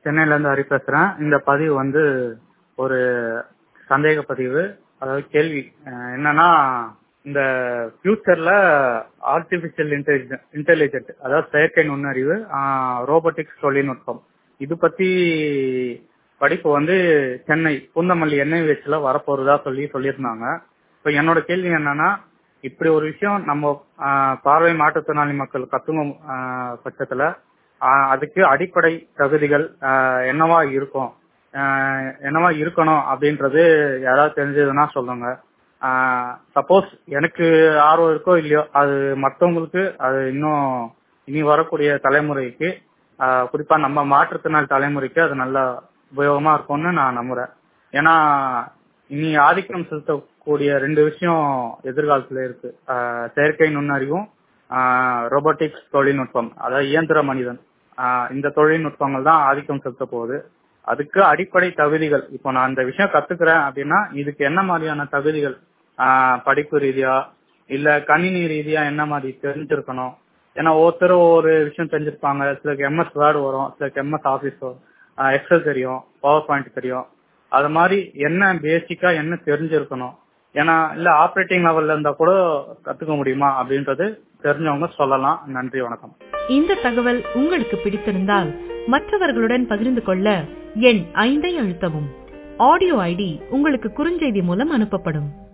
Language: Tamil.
சென்னையில இருந்து ஹரி பேசுறேன் இந்த பதிவு வந்து ஒரு சந்தேக பதிவு அதாவது கேள்வி அஹ் என்னன்னா இந்த ஃபியூச்சர்ல ஆர்டிபிஷியல் இன்டெலிஜென்ட் இன்டெலிஜென்ட் அதாவது செயற்கை நுண்ணறிவு ரோபோட்டிக்ஸ் தொழில்நுட்பம் இது பத்தி படிப்பு வந்து சென்னை பூந்தமல்லி என்ஐவிஹெச்ல வரப்போறதா சொல்லி சொல்லியிருந்தாங்க இப்போ என்னோட கேள்வி என்னன்னா இப்படி ஒரு விஷயம் நம்ம ஆஹ், பார்வை மாற்றுத்திறனாளி மக்கள் கத்துக்கும் ஆஹ், பட்சத்துல ஆஹ், அதுக்கு அடிப்படை தகுதிகள் ஆஹ், என்னவா இருக்கும் ஆஹ், என்னவா இருக்கணும் அப்படின்றது யாராவது தெரிஞ்சதுன்னா சொல்லுங்க சப்போஸ் எனக்கு ஆர்வம் இருக்கோ இல்லையோ அது மற்றவங்களுக்கு அது இன்னும் இனி வரக்கூடிய தலைமுறைக்கு ஆஹ், குறிப்பா நம்ம மாற்றுத்திறனாளி தலைமுறைக்கு அது நல்ல உபயோகமா இருக்கும்னு நான் நம்புறேன் ஏன்னா இனி ஆதிக்கம் செலுத்தக்கூடிய ரெண்டு விஷயம் எதிர்காலத்துல இருக்கு ஆஹ், செயற்கை நுண்ணறிவும் ரோபோட்டிக்ஸ் தொழில்நுட்பம் அதாவது இயந்திர மனிதன் ஆஹ், இந்த தொழில்நுட்பங்கள் தான் ஆதிக்கம் செலுத்த போகுது அதுக்கு அடிப்படை தகுதிகள் இப்போ நான் இந்த விஷயம் கத்துக்கிறேன் அப்படின்னா இதுக்கு என்ன மாதிரியான தகுதிகள் ஆஹ், படிப்பு ரீதியா இல்ல கணினி ரீதியா என்ன மாதிரி தெரிஞ்சிருக்கணும் ஏன்னா ஒவ்வொருத்தரும் ஒரு விஷயம் தெரிஞ்சிருப்பாங்க சிலருக்கு எம்எஸ் வேர்டு வரும் சிலருக்கு எம்எஸ் ஆஃபீஸ் வரும் எக்ஸல் தெரியும் பவர் பாயிண்ட் தெரியும் அது மாதிரி என்ன பேசிக்கா என்ன தெரிஞ்சிருக்கணும் ஏன்னா இல்ல ஆப்ரேட்டிங் லெவல்ல இருந்தா கூட கத்துக்க முடியுமா அப்படின்றது தெரிஞ்சவங்க சொல்லலாம் நன்றி வணக்கம் இந்த தகவல் உங்களுக்கு பிடித்திருந்தால் மற்றவர்களுடன் பகிர்ந்து கொள்ள எண் ஐந்தை அழுத்தவும் ஆடியோ ஐடி உங்களுக்கு குறுஞ்செய்தி மூலம் அனுப்பப்படும்